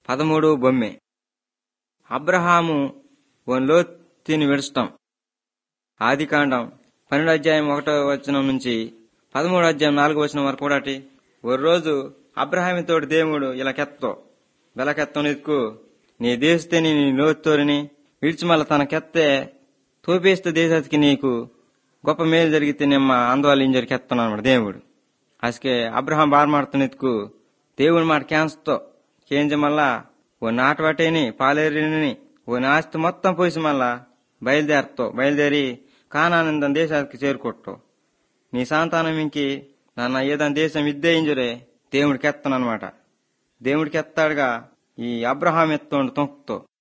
పదమూడు బొమ్మె అబ్రహాము ఓన్ లోతుని విడచటం ఆదికాండం పన్నెండు అధ్యాయం ఒకటో వచనం నుంచి పదమూడు అధ్యాయం నాలుగో వచనం వరకు కూడా ఓ రోజు అబ్రహామితోటి దేవుడు ఇలా కెత్తో బెలకెత్తం ఎత్తుకు నీ దేశతేని నీ లోతుని విడిచి మళ్ళా తన కెత్తే తోపేస్తే దేశానికి నీకు గొప్ప మేలు జరిగితే నిమ్మ అందువల్ల ఏం జరిగి కెత్తన్నాడు దేవుడు అసకే అబ్రహాం బార్ మాడుతున్నెత్తుకు దేవుడి మాట క్యాన్స్తో కేంజ మళ్ళా ఓ నాటవాటేని పాలేరిని ఓ నాస్తి మొత్తం పోసి మళ్ళా బయలుదేరుతో బయలుదేరి కానానందం దేశానికి చేరుకొట్టు నీ సంతానం ఇంకి నన్న ఏదైనా దేశం ఇద్దే ఇంజరే దేవుడికి ఎత్తనమాట దేవుడికి ఎత్తాడుగా ఈ అబ్రహాం ఎత్తుండు తొంకుతో